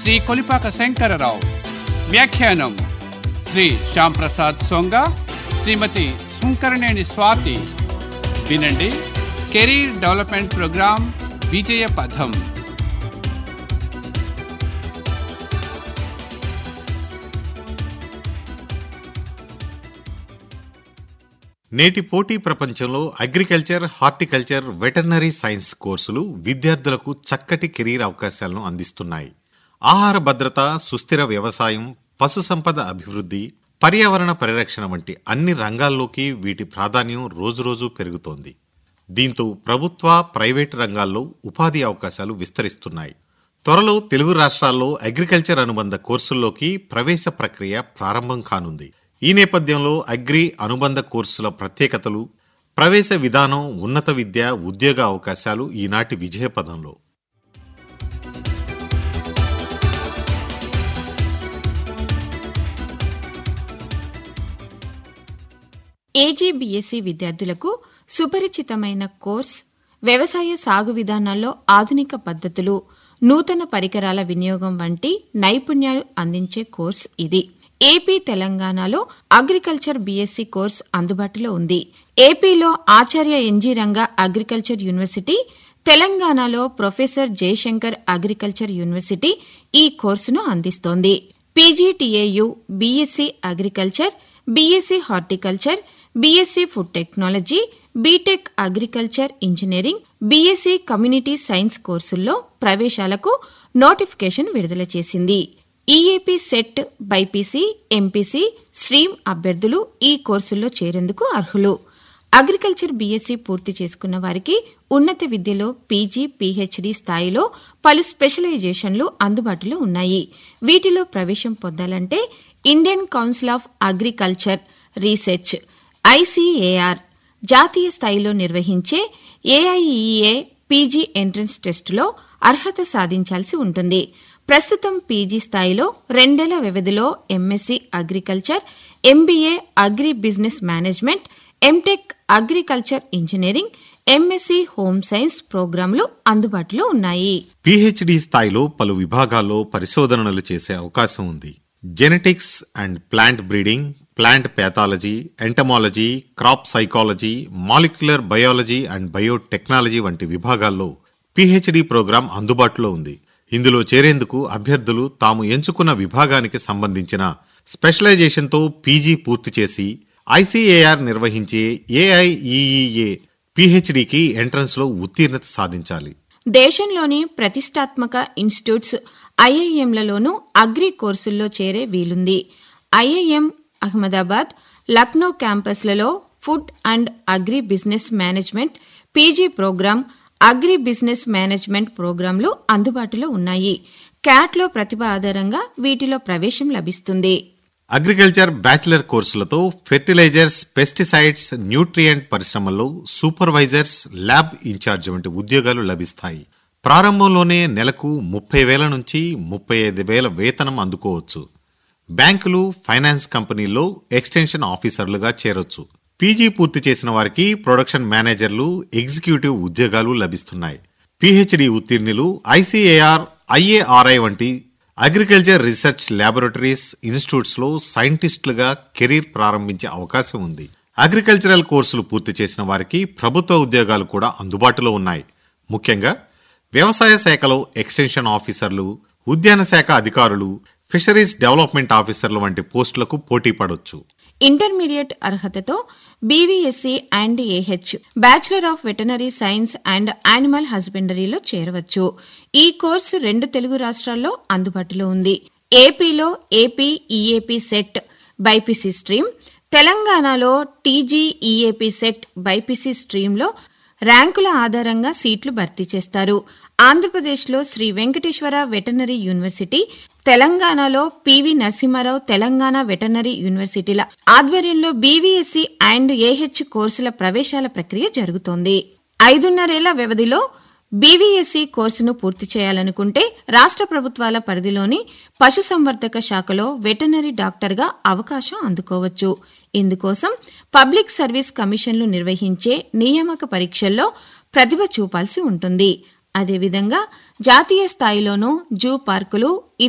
శ్రీ కొలిపాక శంకరరావు వ్యాఖ్యానం శ్రీ శ్యాంప్రసాద్ సొంగ శ్రీమతి సుంకరనేని స్వాతి వినండి career development programme విజయ పథం నేటి పోటీ ప్రపంచంలో అగ్రికల్చర్ హార్టికల్చర్ వెటర్నరీ సైన్స్ కోర్సులు విద్యార్థులకు చక్కటి కెరీర్ అవకాశాలను అందిస్తున్నాయి ఆహార భద్రత సుస్థిర వ్యవసాయం పశుసంపద అభివృద్ధి పర్యావరణ పరిరక్షణ వంటి అన్ని రంగాల్లోకి వీటి ప్రాధాన్యం రోజురోజు పెరుగుతోంది దీంతో ప్రభుత్వ ప్రైవేటు రంగాల్లో ఉపాధి అవకాశాలు విస్తరిస్తున్నాయి త్వరలో తెలుగు రాష్ట్రాల్లో అగ్రికల్చర్ అనుబంధ కోర్సుల్లోకి ప్రవేశ ప్రక్రియ ప్రారంభం కానుంది ఈ నేపథ్యంలో అగ్రి అనుబంధ కోర్సుల ప్రత్యేకతలు ప్రవేశ విధానం ఉన్నత విద్య ఉద్యోగ అవకాశాలు ఈనాటి విజయపదంలో ఏజీబీఎస్సీ విద్యార్థులకు సుపరిచితమైన కోర్స్ వ్యవసాయ సాగు విధానాల్లో ఆధునిక పద్ధతులు నూతన పరికరాల వినియోగం వంటి నైపుణ్యాలు అందించే కోర్స్ ఇది ఏపీ తెలంగాణలో అగ్రికల్చర్ బీఎస్సీ కోర్స్ అందుబాటులో ఉంది ఏపీలో Acharya NG Ranga agriculture university తెలంగాణలో ప్రొఫెసర్ జయశంకర్ అగ్రికల్చర్ యూనివర్సిటీ ఈ కోర్సును అందిస్తోంది PGTAU BSc agriculture BSc horticulture BSc food technology BTech agriculture engineering BSc community science కోర్సుల్లో ప్రవేశాలకు నోటిఫికేషన్ విడుదల చేసింది EAP CET BiPC MPC stream అభ్యర్థులు ఈ కోర్సుల్లో చేరేందుకు అర్హులు అగ్రికల్చర్ బీఎస్సీ పూర్తి చేసుకున్న వారికి ఉన్నత విద్యలో పీజీ పీహెచ్డీ స్థాయిలో పలు స్పెషలైజేషన్లు అందుబాటులో ఉన్నాయి వీటిలో ప్రవేశం పొందాలంటే Indian council of agriculture research ICAR జాతీయ స్థాయిలో నిర్వహించే ఏఐఈఏ పీజీ ఎంట్రన్స్ టెస్టులో అర్హత సాధించాల్సి ఉంటుంది ప్రస్తుతం పీజీ స్థాయిలో రెండేళ్ల వ్యవధిలో MSc agriculture MBA agri business management MTech agriculture engineering MSc home science ప్రోగ్రాంలు అందుబాటులో ఉన్నాయి పిహెచ్డి స్థాయిలో పలు విభాగాల్లో పరిశోధనలు చేసే అవకాశం ఉంది genetics and plant breeding plant pathology entomology crop psychology molecular biology and biotechnology వంటి విభాగాల్లో పిహెచ్డి ప్రోగ్రాం అందుబాటులో ఉంది ఇందులో చేరేందుకు అభ్యర్థులు తాము ఎంచుకున్న విభాగానికి సంబంధించిన స్పెషలైజేషన్తో పీజీ పూర్తి చేసి ఐసీఏఆర్ నిర్వహించే ఏఐఈఈఏ పిహెచ్డికి ఎంట్రన్స్లో ఉత్తీర్ణత సాధించాలి దేశంలోని ప్రతిష్టాత్మక ఇన్స్టిట్యూట్స్ ఐఐఎంలలోనూ అగ్రి కోర్సుల్లో చేరే వీలుంది ఐఐఎం అహ్మదాబాద్ లక్నో క్యాంపస్లలో food and agri business management PG programme agri business management ప్రోగ్రాంలు అందుబాటులో ఉన్నాయి క్యాట్లో ప్రతిభ ఆధారంగా వీటిలో ప్రవేశం లభిస్తుంది అగ్రికల్చర్ బ్యాచిలర్ కోర్సులతో ఫెర్టిలైజర్స్ పెస్టిసైడ్స్ న్యూట్రియంట్ పరిశ్రమల్లో సూపర్వైజర్స్ ల్యాబ్ ఇన్ఛార్జ్ వంటి ఉద్యోగాలు లభిస్తాయి ప్రారంభంలోనే నెలకు ముప్పై వేల నుంచి ముప్పై ఐదు వేల వేతనం అందుకోవచ్చు బ్యాంకులు ఫైనాన్స్ కంపెనీల్లో ఎక్స్టెన్షన్ ఆఫీసర్లుగా చేరొచ్చు పీజీ పూర్తి చేసిన వారికి ప్రొడక్షన్ మేనేజర్లు ఎగ్జిక్యూటివ్ ఉద్యోగాలు లభిస్తున్నాయి పీహెచ్డీ ఉత్తీర్ణులు ఐసీఏఆర్ ఐఏఆర్ఐ వంటి అగ్రికల్చర్ రీసెర్చ్ ల్యాబొరేటరీస్ ఇన్స్టిట్యూట్స్ లో సైంటిస్టులుగా కెరీర్ ప్రారంభించే అవకాశం ఉంది అగ్రికల్చరల్ కోర్సులు పూర్తి చేసిన వారికి ప్రభుత్వ ఉద్యోగాలు కూడా అందుబాటులో ఉన్నాయి ముఖ్యంగా వ్యవసాయ శాఖలో ఎక్స్టెన్షన్ ఆఫీసర్లు ఉద్యాన శాఖ అధికారులు ఫిషరీస్ డెవలప్మెంట్ ఆఫీసర్లు వంటి పోస్టులకు పోటీ పడొచ్చు ఇంటర్మీడియట్ అర్హతతో BVSc and AH bachelor of veterinary science and animal హస్బెండరీలో చేరవచ్చు ఈ కోర్సు రెండు తెలుగు రాష్ట్రాల్లో అందుబాటులో ఉంది ఏపీలో AP EAP CET BiPC stream తెలంగాణలో టీజీ ఈఏపీ సెట్ బైపీసీ స్ట్రీమ్లో ర్యాంకుల ఆధారంగా సీట్లు భర్తీ చేస్తారు ఆంధ్రప్రదేశ్లో శ్రీ వెంకటేశ్వర వెటనరీ యూనివర్సిటీ తెలంగాణలో పివి నరసింహారావు తెలంగాణ వెటనరీ యూనివర్సిటీల ఆధ్వర్యంలో బీవీఎస్సీ అండ్ ఏహెచ్ కోర్సుల ప్రవేశాల ప్రక్రియ జరుగుతోంది ఐదున్నరేళ్ల వ్యవధిలో బీవీఎస్సీ కోర్సును పూర్తి చేయాలనుకుంటే రాష్ట్ర ప్రభుత్వాల పరిధిలోని పశుసంవర్ధక శాఖలో వెటనరీ డాక్టర్గా అవకాశం అందుకోవచ్చు ఇందుకోసం పబ్లిక్ సర్వీస్ కమిషన్లు నిర్వహించే నియామక పరీక్షల్లో ప్రతిభ చూపాల్సి ఉంటుంది అదేవిధంగా జాతీయ స్థాయిలోనూ జూ పార్కులు